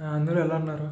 ఆ, అందరూ ఎలా ఉన్నారు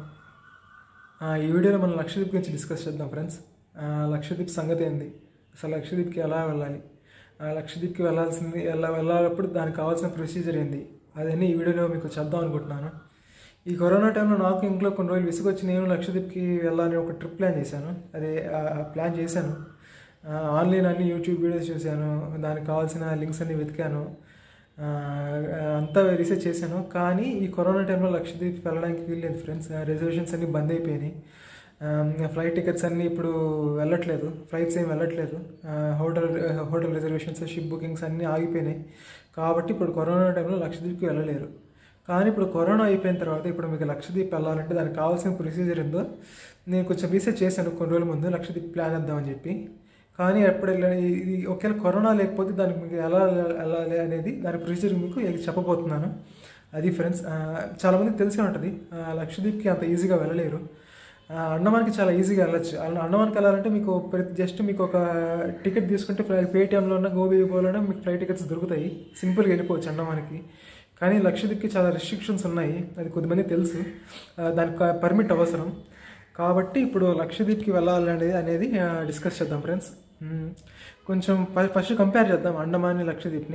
ఆ, ఈ వీడియోలో మనం లక్షద్వీప్ గురించి డిస్కస్ చేద్దాం ఫ్రెండ్స్ ఆ, లక్షద్వీప్ సంగతి ఏంది అసలు లక్షద్వీప్కి ఎలా వెళ్ళాలి ఆ, లక్షద్వీప్కి వెళ్ళాల్సింది ఎలా వెళ్ళాలప్పుడు దానికి కావాల్సిన ప్రొసీజర్ ఏంది అదన్నీ ఈ వీడియోలో మీకు చేద్దాం అనుకుంటున్నాను ఈ కరోనా టైంలో నాకు ఇంట్లో కొన్ని రోజులు విసుగొచ్చి నేను లక్షద్వీప్కి వెళ్ళాలని ఒక ట్రిప్ ప్లాన్ చేశాను అదే ఆ, ప్లాన్ చేశాను ఆ, ఆన్లైన్ అన్ని యూట్యూబ్ వీడియోస్ చూశాను దానికి కావాల్సిన లింక్స్ అన్ని వెతికాను ఆ, అంతా రీసెర్చ్ చేశాను కానీ ఈ కరోనా టైంలో లక్షద్వీప్ వెళ్ళడానికి వీల్లేదు ఫ్రెండ్స్ రిజర్వేషన్స్ అన్నీ బంద్ అయిపోయినాయి ఫ్లైట్ టికెట్స్ అన్నీ ఇప్పుడు వెళ్ళట్లేదు ఫ్లైట్స్ ఏం వెళ్ళట్లేదు ఆ, hotel hotel reservations ship bookings అన్నీ ఆగిపోయినాయి కాబట్టి ఇప్పుడు కరోనా టైంలో లక్షద్వీప్కి వెళ్ళలేరు కానీ ఇప్పుడు కరోనా అయిపోయిన తర్వాత ఇప్పుడు మీకు లక్షద్వీప్ వెళ్ళాలంటే దానికి కావాల్సిన ప్రొసీజర్ ఏందో నేను కొంచెం రీసెర్చ్ చేశాను కొన్ని రోజుల ముందు లక్షద్వీప్ ప్లాన్ వేద్దామని చెప్పి కానీ ఎప్పుడు వెళ్ళ- ఇది ఒకవేళ కరోనా లేకపోతే దానికి మీకు ఎలా వెళ్ళాలి అనేది దాని ప్రొసీజర్ మీకు చెప్పబోతున్నాను అది ఫ్రెండ్స్ ఆ, చాలామందికి తెలిసే ఉంటుంది ఆ, లక్షద్వీప్కి అంత ఈజీగా వెళ్ళలేరు ఆ, అండమాన్కి చాలా ఈజీగా వెళ్ళొచ్చు అలా అండమాన్కి వెళ్ళాలంటే మీకు ప్రతి జస్ట్ మీకు ఒక టికెట్ తీసుకుంటే ఫ్లై పేటిఎంలోనే గోబీలోనే మీకు ఫ్లైట్ టికెట్స్ దొరుకుతాయి సింపుల్గా వెళ్ళిపోవచ్చు అండమాన్కి కానీ లక్షద్వీప్కి చాలా రెస్ట్రిక్షన్స్ ఉన్నాయి అది కొద్దిమంది తెలుసు ఆ, దానికి పర్మిట్ అవసరం కాబట్టి ఇప్పుడు లక్షద్వీప్కి వెళ్ళాలనేది అనేది డిస్కస్ చేద్దాం ఫ్రెండ్స్ మ్మ్. కొంచెం ఫస్ట్ కంపేర్ చేద్దాం అండమాన్ని లక్షద్వీప్ని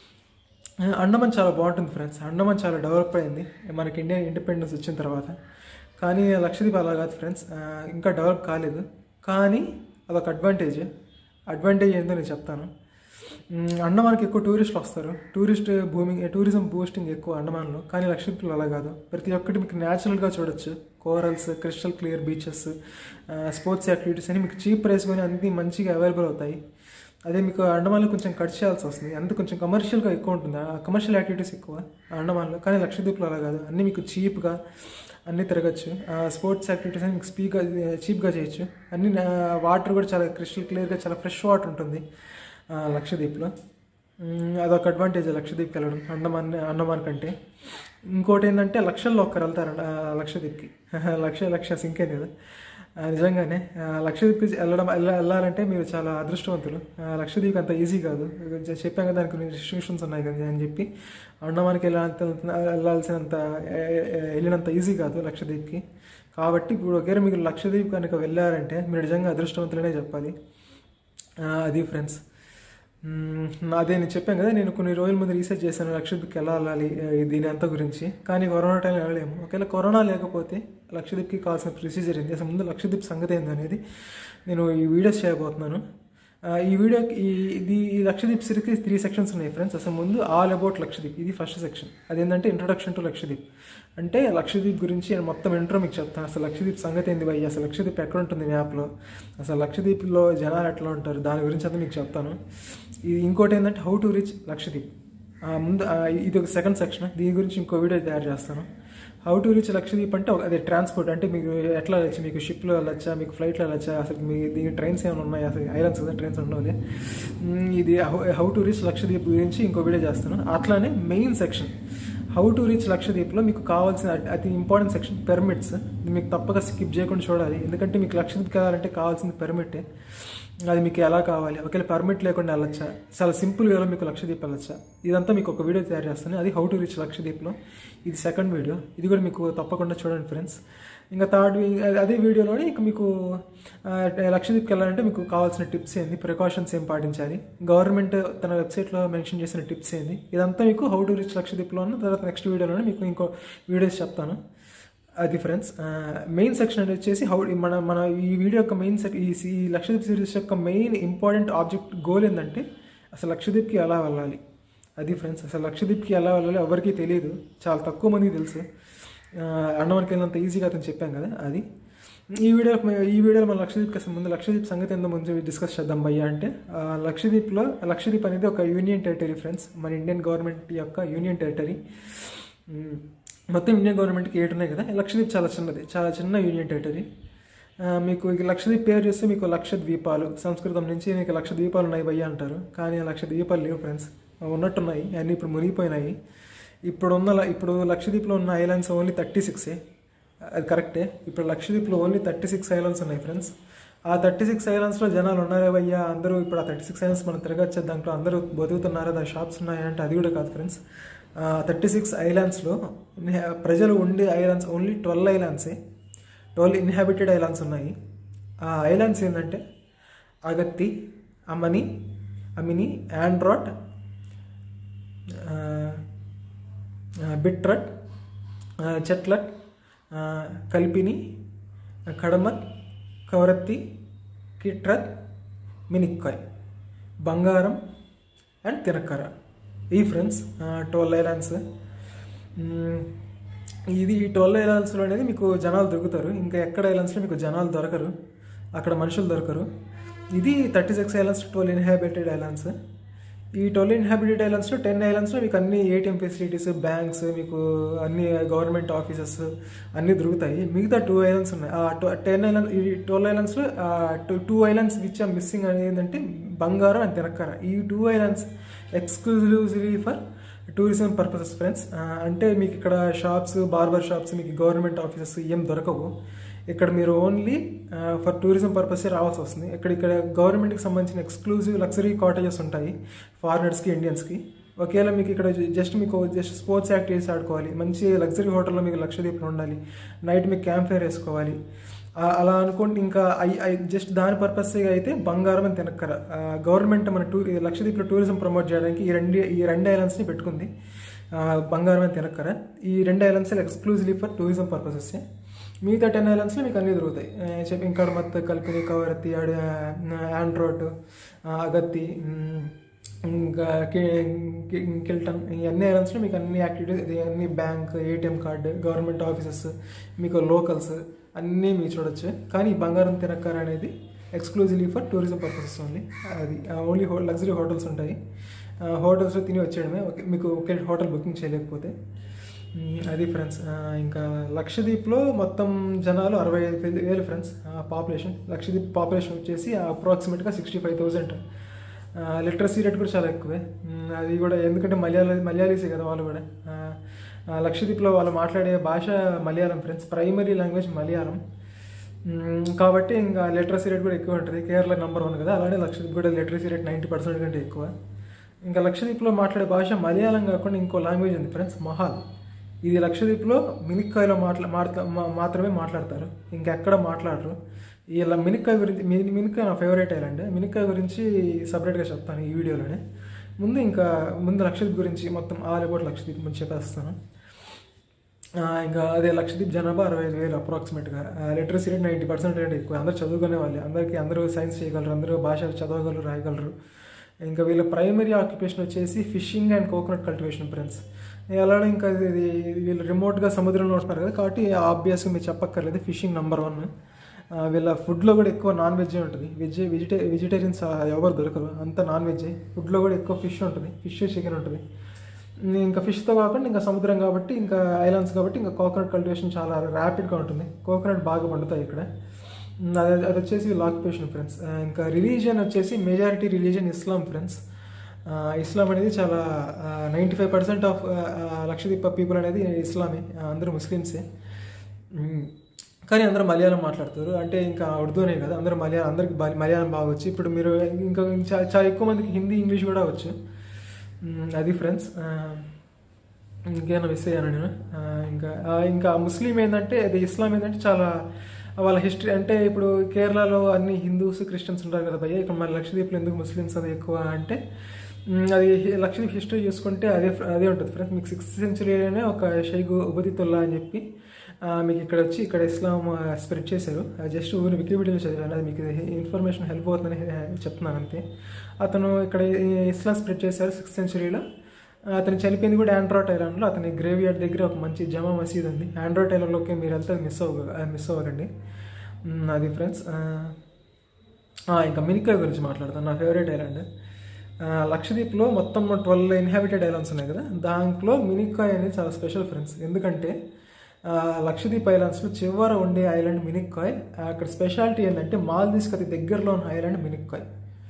ఆ, అండమాన్ చాలా బాగుంటుంది ఫ్రెండ్స్ అండమాన్ చాలా డెవలప్ అయింది మనకి ఇండియా ఇండిపెండెన్స్ వచ్చిన తర్వాత కానీ లక్షద్వీప్ అలా కాదు ఫ్రెండ్స్ ఆ, ఇంకా డెవలప్ కాలేదు కానీ అదొక అడ్వాంటేజ్ అడ్వాంటేజ్ ఏందో నేను చెప్తాను మ్, అండమాన్కి ఎక్కువ టూరిస్టులు వస్తారు టూరిస్ట్ భూమి టూరిజం బూస్టింగ్ ఎక్కువ అండమాన్లో కానీ లక్షద్వీప్లో అలా కాదు ప్రతి ఒక్కటి మీకు న్యాచురల్గా చూడొచ్చు corals crystal clear beaches sports activities అని మీకు చీప్ ప్రైస్ కొని అన్ని మంచిగా అవైలబుల్ అవుతాయి అదే మీకు అండమాన్లో కొంచెం ఖర్చు చేయాల్సి వస్తుంది అంత కొంచెం కమర్షియల్గా ఎక్కువ ఉంటుంది ఆ కమర్షియల్ యాక్టివిటీస్ ఎక్కువ అండమాన్లో కానీ లక్షద్వీప్లో అలా కాదు అన్నీ మీకు చీప్గా అన్నీ తిరగచ్చు స్పోర్ట్స్ యాక్టివిటీస్ అని మీకు స్పీక్గా చీప్గా చేయొచ్చు అన్ని వాటర్ కూడా చాలా క్రిస్టల్ క్లియర్గా చాలా ఫ్రెష్ వాటర్ ఉంటుంది ఆ, లక్షద్వీప్లో మ్, అదొక అడ్వాంటేజ్ లక్షద్వీప్కి వెళ్ళడం అండమాన్ అండమాన్ కంటే ఇంకోటి ఏంటంటే లక్షల్లో ఒక్కరు వెళ్తారు ఆ, లక్షద్వీప్కి లక్ష లక్ష ఇంకేం కదా ఆ, నిజంగానే ఆ, లక్షద్వీప్కి వెళ్ళడం వెళ్ళ- వెళ్ళాలంటే మీరు చాలా అదృష్టవంతులు ఆ, లక్షద్వీప్ అంత ఈజీ కాదు జ- చెప్పాం కదా దానికి కొన్ని రిస్ట్రిక్షన్స్ ఉన్నాయి కదా అని చెప్పి అండమాన్కి వెళ్ళాలంత వెళ్ళాల్సినంత ఏ- ఏ- వెళ్ళినంత ఈజీ కాదు లక్షద్వీప్కి కాబట్టి ఇప్పుడు ఒకవేళ మీరు లక్షద్వీప్ కనుక వెళ్ళారంటే మీరు నిజంగా అదృష్టవంతులనే చెప్పాలి ఆ, అది ఫ్రెండ్స్ మ్మ్, అదే నేను చెప్పాను కదా నేను కొన్ని రోజుల ముందు రీసెర్చ్ చేశాను లక్షద్వీప్కి ఎలా వెళ్ళాలి ఆ, దీని అంతా గురించి కానీ కరోనా టైంలో వెళ్ళలేము ఒకవేళ కరోనా లేకపోతే లక్షద్వీప్కి కావాల్సిన ప్రొసీజర్ ఏంటి అసలు ముందు లక్షద్వీప్ సంగతి ఏంది అనేది నేను ఈ వీడియోస్ చేయబోతున్నాను ఆ, ఈ వీడియోకి ఈ ఇది ఈ లక్షద్వీప్ సిరీస్కి త్రీ సెక్షన్స్ ఉన్నాయి ఫ్రెండ్స్ అసలు ముందు ఆల్ అబౌట్ లక్షద్వీప్ ఇది ఫస్ట్ సెక్షన్ అదేంటంటే ఇంట్రొడక్షన్ టు లక్షద్వీప్ అంటే లక్షద్వీప్ గురించి నేను మొత్తం ఇంట్రో మీకు చెప్తాను అసలు లక్షద్వీప్ సంగతి ఏంది భయ్య అసలు లక్షద్వీప్ ఎక్కడ ఉంటుంది మ్యాప్లో అసలు లక్షద్వీప్లో జనాలు ఎట్లా ఉంటారు దాని గురించి అంతా మీకు చెప్తాను ఇది ఇంకోటి ఏంటంటే హౌ టు రీచ్ లక్షద్వీప్ ఆ, ముందు ఆ, ఇది ఒక సెకండ్ సెక్షన్ దీని గురించి ఇంకో వీడియో తయారు చేస్తాను హౌ టు రీచ్ లక్షద్వీప్ అంటే ఒక- అదే ట్రాన్స్పోర్ట్ అంటే మీకు ఎట్లా వెళ్ళచ్చు మీకు షిప్లో వెళ్ళచ్చా మీకు ఫ్లైట్లో వెళ్ళచ్చా అసలు మీ దీని ట్రైన్స్ ఏమైనా ఉన్నాయి అసలు ఐలాండ్స్ కదా ట్రైన్స్ ఉన్నది ఇది హౌ టు రీచ్ లక్షద్వీప్ గురించి ఇంకో వీడియో చేస్తాను అట్లానే main section how to reach లక్షద్వీప్లో మీకు కావాల్సిన అతి- అతి ఇంపార్టెంట్ సెక్షన్ పెర్మిట్స్ ఇది మీకు తప్పక స్కిప్ చేయకుండా చూడాలి ఎందుకంటే మీకు లక్షద్వీప్ వెళ్ళాలంటే కావాల్సింది పెర్మిటే అది మీకు ఎలా కావాలి ఒకవేళ పర్మిట్ లేకుండా వెళ్ళొచ్చా చాలా సింపుల్ వేలో మీకు లక్షద్వీప్ వెళ్ళొచ్చా ఇదంతా మీకు ఒక వీడియో తయారు చేస్తాను అది హౌ టు రీచ్ లక్షద్వీప్లో ఇది సెకండ్ వీడియో ఇది కూడా మీకు తప్పకుండా చూడండి ఫ్రెండ్స్ ఇంకా థర్డ్ అదే వీడియోలోనే ఇక మీకు ఆ, లక్షద్వీప్కి వెళ్ళాలంటే మీకు కావాల్సిన టిప్స్ ఏంది ప్రికాషన్స్ ఏం పాటించాలి గవర్నమెంట్ తన వెబ్సైట్లో మెన్షన్ చేసిన టిప్స్ ఏంది ఇదంతా మీకు హౌ టు రీచ్ లక్షద్వీప్లో ఉన్న తర్వాత నెక్స్ట్ వీడియోలోనే మీకు ఇంకో వీడియోస్ చెప్తాను అది ఫ్రెండ్స్ మెయిన్ సెక్షన్ అనేది వచ్చేసి హౌ మన మన ఈ వీడియో యొక్క మెయిన్ సెక్ ఈ ఈ లక్షద్వీప్ సిరీస్ యొక్క మెయిన్ ఇంపార్టెంట్ ఆబ్జెక్ట్ గోల్ ఏంటంటే అసలు లక్షద్వీప్కి ఎలా వెళ్ళాలి అది ఫ్రెండ్స్ అసలు లక్షద్వీప్కి ఎలా వెళ్ళాలి ఎవరికీ తెలియదు చాలా తక్కువ మందికి తెలుసు ఆ, అండమాన్కి వెళ్ళినంత ఈజీగా అతను చెప్పాం కదా అది ఈ వీడియో ఈ వీడియోలో మన లక్షద్వీప్ అసలు ముందు లక్షద్వీప్ సంగతి ఎంతో ముందు డిస్కస్ చేద్దాం భయ్య అంటే ఆ, లక్షద్వీప్లో లక్షద్వీప్ అనేది ఒక యూనియన్ టెరిటరీ ఫ్రెండ్స్ మన ఇండియన్ గవర్నమెంట్ యొక్క యూనియన్ టెరిటరీ మ్, మొత్తం ఇండియన్ గవర్నమెంట్కి ఏడు ఉన్నాయి కదా లక్షద్వీప్ చాలా చిన్నది చాలా చిన్న యూనియన్ టెరిటరీ ఆ, మీకు ఇక లక్షద్వీప్ పేరు చూస్తే మీకు లక్ష ద్వీపాలు సంస్కృతం నుంచి మీకు లక్ష ద్వీపాలు ఉన్నాయి భయ్య అంటారు కానీ ఆ లక్ష ద్వీపాలు లేవు ఫ్రెండ్స్ ఉన్నట్టున్నాయి అన్నీ ఇప్పుడు మునిగిపోయినాయి ఇప్పుడు ఉన్న ల- ఇప్పుడు లక్షద్వీప్లో ఉన్న ఐలాండ్స్ ఓన్లీ థర్టీ సిక్సే అది కరెక్టే ఇప్పుడు లక్షద్వీప్లో ఓన్లీ థర్టీ సిక్స్ ఐలాండ్స్ ఉన్నాయి ఫ్రెండ్స్ ఆ థర్టీ సిక్స్ ఐలాండ్స్లో జనాలు ఉన్నారే భయ్యా అందరూ ఇప్పుడు ఆ థర్టీ సిక్స్ ఐలాండ్స్ మనం తిరగచ్చే దాంట్లో అందరూ బతుకుతున్నారా దాని షాప్స్ ఉన్నాయా అంటే అది కూడా కాదు ఫ్రెండ్స్ థర్టీ సిక్స్ ఐలాండ్స్లో ప్రజలు ఉండే ఐలాండ్స్ ఓన్లీ ట్వెల్వ్ ఐలాండ్సే ట్వెల్వ్ ఇన్హాబిటెడ్ ఐలాండ్స్ ఉన్నాయి ఆ ఐలాండ్స్ ఏంటంటే అగత్తి అమని అమిని ఆండ్రాట్ బిట్రట్ చెట్లట్ కల్పిని కడమత్ కవరత్తి కిట్రత్ మినిక్కాయ్ బంగారం అండ్ తినక్కర ఈ ఫ్రెండ్స్ ట్వెల్వ్ ఐలాండ్స్ ఇది ఈ ట్వెల్వ్ ఐలాండ్స్లో అనేది మీకు జనాలు దొరుకుతారు ఇంకా ఎక్కడ ఐలాండ్స్లో మీకు జనాలు దొరకరు అక్కడ మనుషులు దొరకరు ఇది thirty six islands twelve inhabited islands ఈ ట్వెల్వ్ ఇన్హాబిటెడ్ ఐలాండ్స్లో టెన్ ఐలాండ్స్లో మీకు అన్ని ఏటీఎం ఫెసిలిటీస్ బ్యాంక్స్ మీకు అన్ని గవర్నమెంట్ ఆఫీసెస్ అన్నీ దొరుకుతాయి మిగతా టూ ఐలాండ్స్ ఉన్నాయి ఆ టెన్ ఐలాండ్స్ ఈ ట్వెల్వ్ ఐలాండ్స్లో two two islands which are missing అనేది ఏంటంటే బంగారం అండ్ తినక్కర ఈ two islands exclusively for tourism purposes friends అంటే మీకు ఇక్కడ షాప్స్ బార్బర్ షాప్స్ మీకు గవర్నమెంట్ ఆఫీసెస్ ఏం దొరకవు ఇక్కడ మీరు ఓన్లీ ఫర్ టూరిజం పర్పస్ రావాల్సి వస్తుంది ఇక్కడ ఇక్కడ గవర్నమెంట్కి సంబంధించిన ఎక్స్క్లూజివ్ లగ్జరీ కాటేజెస్ ఉంటాయి ఫారినర్స్కి ఇండియన్స్కి ఒకవేళ మీకు ఇక్కడ జస్ట్ మీకు జస్ట్ స్పోర్ట్స్ యాక్టివిటీస్ ఆడుకోవాలి మంచి లగ్జరీ హోటల్లో మీకు లక్షదీపులు ఉండాలి నైట్ మీకు క్యాంప్ ఫైర్ వేసుకోవాలి అలా అనుకోండి ఇంకా జస్ట్ దాని పర్పస్గా అయితే బంగారం అని తినక్కర గవర్నమెంట్ మన టూ లక్షదీప్లో టూరిజం ప్రమోట్ చేయడానికి ఈ రెండు ఈ రెండు ఐలాండ్స్ని పెట్టుకుంది బంగారం అని తినక్కర ఈ రెండు islands exclusively for tourism purposes మిగతా టెన్ ఐలాండ్స్లో మీకు అన్నీ దొరుకుతాయి చెప్పి ఇంకా మత్ కలిపిని కవరత్తి ఆండ్రోడ్ అగత్తి ఇంకా కిల్టన్ ఈ అన్ని ఐలాండ్స్లో మీకు అన్ని యాక్టివిటీస్ అన్ని bank ATM card government offices మీకు లోకల్స్ అన్నీ మీరు చూడొచ్చు కానీ ఈ బంగారం తినక్కర అనేది exclusively for tourism purposes only అది ఓన్లీ హో లగ్జరీ హోటల్స్ ఉంటాయి హోటల్స్లో తిని వచ్చేయడమే ఓకే మీకు ఒకే హోటల్ బుకింగ్ చేయలేకపోతే అది ఫ్రెండ్స్ ఇంకా లక్షద్వీప్లో మొత్తం జనాలు అరవై ఐదు వేలు ఫ్రెండ్స్ పాపులేషన్ లక్షద్వీప్ పాపులేషన్ వచ్చేసి అప్రాక్సిమేట్గా sixty five thousand literacy rate కూడా చాలా ఎక్కువే అది కూడా ఎందుకంటే మలయాళ మలయాళీసే కదా వాళ్ళు కూడా లక్షద్వీప్లో వాళ్ళు మాట్లాడే భాష Malayalam friends primary language Malayalam కాబట్టి ఇంకా లిటరసీ రేట్ కూడా ఎక్కువ ఉంటుంది కేరళ నెంబర్ వన్ కదా అలానే లక్షద్వీప్ కూడా లిటరసీ రేట్ నైంటీ పర్సెంట్ కంటే ఎక్కువ ఇంకా లక్షద్వీప్లో మాట్లాడే భాష మలయాళం కాకుండా ఇంకో లాంగ్వేజ్ ఉంది ఫ్రెండ్స్ మహాల్ ఇది లక్షద్వీప్లో మినిక్కాయలో మాట్లా మాట్లా మాత్రమే మాట్లాడతారు ఇంకెక్కడ మాట్లాడరు ఇలా మినిక్కాయ గురించి మినిక్కాయ నా ఫేవరెట్ ఐలాండ్ మినిక్కాయ గురించి సపరేట్గా చెప్తాను ఈ వీడియోలోనే ముందు ఇంకా ముందు లక్షద్వీప్ గురించి మొత్తం ఆల్ అబౌట్ లక్షద్వీప్ గురించి చెప్పేస్తాను ఇంకా అదే లక్షద్వీప్ జనాభా అరవై ఐదు వేలు అప్రాక్సిమేట్గా literacy rate ninety percent rate ఎక్కువ అందరూ చదువుకునే వాళ్ళే అందరికీ అందరూ సైన్స్ చేయగలరు అందరూ భాష చదవగలరు రాయగలరు ఇంకా వీళ్ళ ప్రైమరీ ఆక్యుపేషన్ వచ్చేసి fishing and coconut cultivation friends అలానే ఇంకా ఇది వీళ్ళు రిమోట్గా సముద్రంలో ఉంటున్నారు కదా కాబట్టి ఆబ్వియస్గా మీరు చెప్పక్కర్లేదు ఫిషింగ్ నెంబర్ వన్ వీళ్ళ ఫుడ్లో కూడా ఎక్కువ నాన్ వెజ్ ఉంటుంది వెజ్ వెజిటే వెజిటేరియన్స్ ఎవరు దొరకరు అంతా నాన్ వెజ్ ఫుడ్లో కూడా ఎక్కువ ఫిష్ ఉంటుంది ఫిష్ చికెన్ ఉంటుంది ఇంకా ఫిష్తో కాకుండా ఇంకా సముద్రం కాబట్టి ఇంకా ఐలాండ్స్ కాబట్టి ఇంకా కోకోనట్ కల్టివేషన్ చాలా ర్యాపిడ్గా ఉంటుంది కోకోనట్ బాగా పండుతాయి ఇక్కడ అది అది వచ్చేసి వీళ్ళ ఆక్యుపేషన్ ఫ్రెండ్స్ ఇంకా రిలీజియన్ వచ్చేసి majority religion Islam friends Islam అనేది చాలా ninety five percent of Lakshadweep people అనేది ఇస్లామే అందరూ ముస్లిమ్సే కానీ అందరూ మలయాళం మాట్లాడతారు అంటే ఇంకా ఉర్దూనే కదా అందరూ మలయాళం అందరికి మలయాళం బాగా వచ్చి ఇప్పుడు మీరు ఇంకా చాలా ఎక్కువ మందికి హిందీ ఇంగ్లీష్ కూడా వచ్చు అది ఫ్రెండ్స్ ఇంకేమైనా మిస్ అయ్యాను నేను ఇంకా ఇంకా ముస్లిం ఏంటంటే అది ఇస్లాం ఏంటంటే చాలా వాళ్ళ హిస్టరీ అంటే ఇప్పుడు కేరళలో అన్ని హిందూస్ క్రిస్టియన్స్ ఉంటారు కదా భయ్య ఇక్కడ మన లక్షద్వీప్లో ఎందుకు ముస్లిమ్స్ అది ఎక్కువ అంటే అది లక్షద్వీప్ హిస్టరీ చూసుకుంటే అదే అదే ఉంటుంది ఫ్రెండ్స్ మీకు సిక్స్త్ సెంచురీలోనే ఒక షైగు ఉబదితుల్లా అని చెప్పి మీకు ఇక్కడ వచ్చి ఇక్కడ ఇస్లాం స్ప్రెడ్ చేశారు జస్ట్ ఊరి వికీపీడియాలో చదివాను అది మీకు ఇన్ఫర్మేషన్ హెల్ప్ అవుతుందని చెప్తున్నాను అంతే అతను ఇక్కడ ఇస్లాం స్ప్రెడ్ చేశారు సిక్స్త్ సెంచురీలో అతను చనిపోయింది కూడా ఆండ్రాయిడ్ ఐలాండ్లో అతని గ్రేవ్ యార్డ్ దగ్గర ఒక మంచి జమా మసీద్ ఉంది ఆండ్రాయిడ్ ఐలాండ్లోకి మీరు వెళ్తే మిస్ అవ్వ మిస్ అవ్వకండి అది ఫ్రెండ్స్ ఇంకా మినికాయ్ గురించి మాట్లాడతాను నా ఫేవరెట్ ఐలాండ్ లక్షద్వీప్లో మొత్తం ట్వెల్వ్ ఇన్హాబిటెడ్ ఐలాండ్స్ ఉన్నాయి కదా దాంట్లో మినికాయ్ అనేది చాలా స్పెషల్ ఫ్రెండ్స్ ఎందుకంటే లక్షద్వీప్ ఐలాండ్స్లో చివర ఉండే ఐలాండ్ మినిక్కాయ్ అక్కడ స్పెషాలిటీ ఏంటంటే మాల్దీవ్స్కి అతి దగ్గరలో ఉన్న ఐలాండ్ మినిక్కాయ్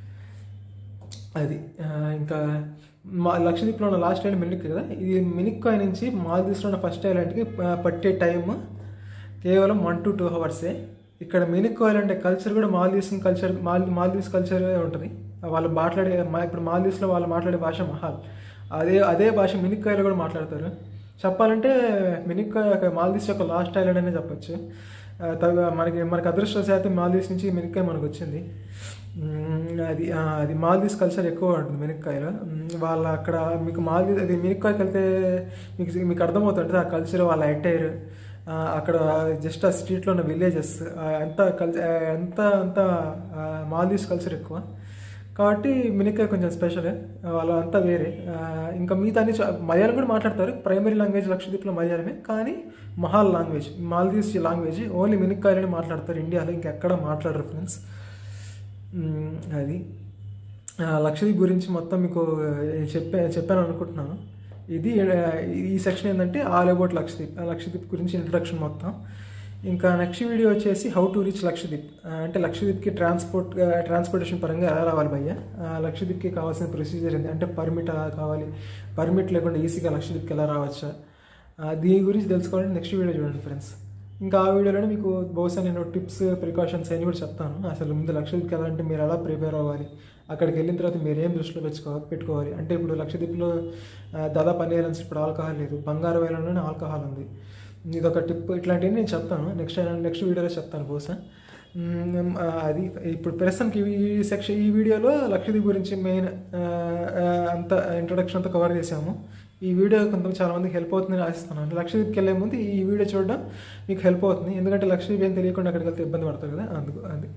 అది ఇంకా మా లక్షద్వీప్లో ఉన్న లాస్ట్ ఐలాండ్ మినిక్ కదా ఇది మినిక్కాయ్ నుంచి మాల్దీవ్స్లో ఉన్న ఫస్ట్ ఐలాండ్కి పట్టే టైం కేవలం వన్ టు టూ అవర్సే ఇక్కడ మినిక్ ఐలాండ్ కల్చర్ కూడా మాల్దీవ్స్ కల్చర్ మాల్ మాల్దీవ్స్ కల్చర్ ఉంటుంది వాళ్ళు మాట్లాడే ఇప్పుడు మాల్దీవ్స్లో వాళ్ళు మాట్లాడే భాష మహాల్ అదే అదే భాష మినిక్కాయలో కూడా మాట్లాడతారు చెప్పాలంటే మినిక్కాయ మాల్దీవ్స్ యొక్క లాస్ట్ ఐలాండ్ అనే చెప్పొచ్చు ఆ, తగ- మనకి మనకి అదృష్టశాతం మాల్దీవ్స్ నుంచి మినిక్కాయ మనకు వచ్చింది మ్మ్, అది ఆ, అది మాల్దీవ్స్ కల్చర్ ఎక్కువ ఉంటుంది మినిక్కాయలో మ్మ్, వాళ్ళ అక్కడ మీకు మాల్దీవ్స్ అది మినిక్కాయకి వెళ్తే మీకు మీకు అర్థమవుతుంటుంది ఆ కల్చర్ వాళ్ళ అటైర్ అక్కడ జస్ట్ ఆ స్ట్రీట్లో ఉన్న విలేజెస్ అంతా కల్చర్ అంతా అంతా మాల్దీవ్స్ కల్చర్ ఎక్కువ కాబట్టి మినిక్కాయ కొంచెం స్పెషల్ వాళ్ళ అంతా వేరే ఆ, ఇంకా మిగతా అన్ని చా- మలయాళం కూడా మాట్లాడతారు ప్రైమరీ లాంగ్వేజ్ లక్షద్వీప్లో మలయాళమే కానీ Mahal language Maldives language only మినిక్కాయలోనే మాట్లాడతారు ఇండియాలో ఇంకెక్కడ మాట్లాడరు ఫ్రెండ్స్ మ్మ్, అది ఆ, లక్షద్వీప్ గురించి మొత్తం మీకు ఆ, చెప్పా చెప్పాను అనుకుంటున్నాను ఇది ఆ, ఈ సెక్షన్ ఏంటంటే ఆల్ అబౌట్ లక్షద్వీప్ ఆ లక్షద్వీప్ గురించి ఇంట్రొడక్షన్ మొత్తం ఇంకా నెక్స్ట్ వీడియో వచ్చేసి హౌ టు రీచ్ లక్షద్వీప్ ఆ, అంటే లక్షద్వీప్కి ట్రాన్స్పోర్ట్ ట్రాన్స్పోర్టేషన్ పరంగా ఎలా రావాలి భయ్య ఆ, లక్షద్వీప్కి కావాల్సిన ప్రొసీజర్ ఏంటి అంటే పర్మిట్ ఎలా కావాలి పర్మిట్ లేకుండా ఈజీగా లక్షద్వీప్కి ఎలా రావచ్చా ఆ, దీని గురించి తెలుసుకోవాలంటే నెక్స్ట్ వీడియో చూడండి ఫ్రెండ్స్ ఇంకా ఆ వీడియోలోనే మీకు బహుశా నేను టిప్స్ ప్రికాషన్స్ అన్ని కూడా చెప్తాను అసలు ముందు లక్షద్వీప్కి ఎలా అంటే మీరు ఎలా ప్రిపేర్ అవ్వాలి అక్కడికి వెళ్ళిన తర్వాత మీరు ఏం దృష్టిలో పెట్టుకో పెట్టుకోవాలి అంటే ఇప్పుడు లక్షద్వీప్లో ఆ, దాదాపు అన్ని ఐలాండ్స్ ఇప్పుడు ఆల్కహాల్ లేదు బంగారు ఐలాండ్లోనే ఆల్కహాల్ ఉంది ఇది ఒక టిప్ ఇట్లాంటివి నేను చెప్తాను నెక్స్ట్ నెక్స్ట్ వీడియోలో చెప్తాను బహుశా మ్మ్, ఆ, అది ఇప్పుడు ప్రస్తుతానికి ఈ సెక్షన్ ఈ వీడియోలో లక్షద్వీప్ గురించి మెయిన్ అంత ఇంట్రొడక్షన్ అంతా కవర్ చేసాము ఈ వీడియో కొంత చాలా మందికి హెల్ప్ అవుతుందని ఆశిస్తున్నాను లక్షద్వీప్కి వెళ్ళే ముందు ఈ వీడియో చూడడం మీకు హెల్ప్ అవుతుంది ఎందుకంటే లక్షద్వీప్ ఏం తెలియకుండా అక్కడికి వెళ్తే ఇబ్బంది పడతారు కదా అందుకు అది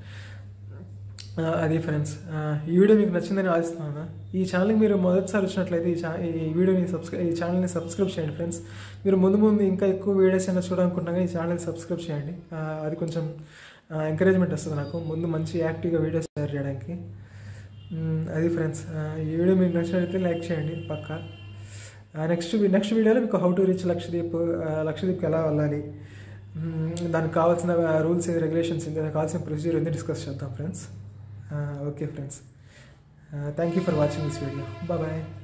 ఆ, అది ఫ్రెండ్స్ ఆ, ఈ వీడియో మీకు నచ్చిందని ఆశిస్తున్నాను ఈ ఛానల్కి మీరు మొదటిసారి వచ్చినట్లయితే ఈ ఛా ఈ వీడియోని సబ్స్క్రై ఈ ఛానల్ని సబ్స్క్రైబ్ చేయండి ఫ్రెండ్స్ మీరు ముందు ముందు ఇంకా ఎక్కువ వీడియోస్ అయినా చూడాలనుకుంటున్నాగా ఈ ఛానల్ని సబ్స్క్రైబ్ చేయండి ఆ, అది కొంచెం ఎంకరేజ్మెంట్ వస్తుంది నాకు ముందు మంచి యాక్టివ్గా వీడియోస్ తయారు చేయడానికి మ్, అది ఫ్రెండ్స్ ఆ, ఈ వీడియో మీకు నచ్చినట్లయితే లైక్ చేయండి పక్కా నెక్స్ట్ నెక్స్ట్ వీడియోలో మీకు హౌ టు రీచ్ లక్షద్వీప్ ఆ, లక్షద్వీప్కి ఎలా వెళ్ళాలి మ్, దానికి కావాల్సిన రూల్స్ ఏంది రెగ్యులేషన్స్ ఏంది దానికి కావాల్సిన ప్రొసీజర్ ఏంది డిస్కస్ చేద్దాం friends okay friends thank you for watching this video bye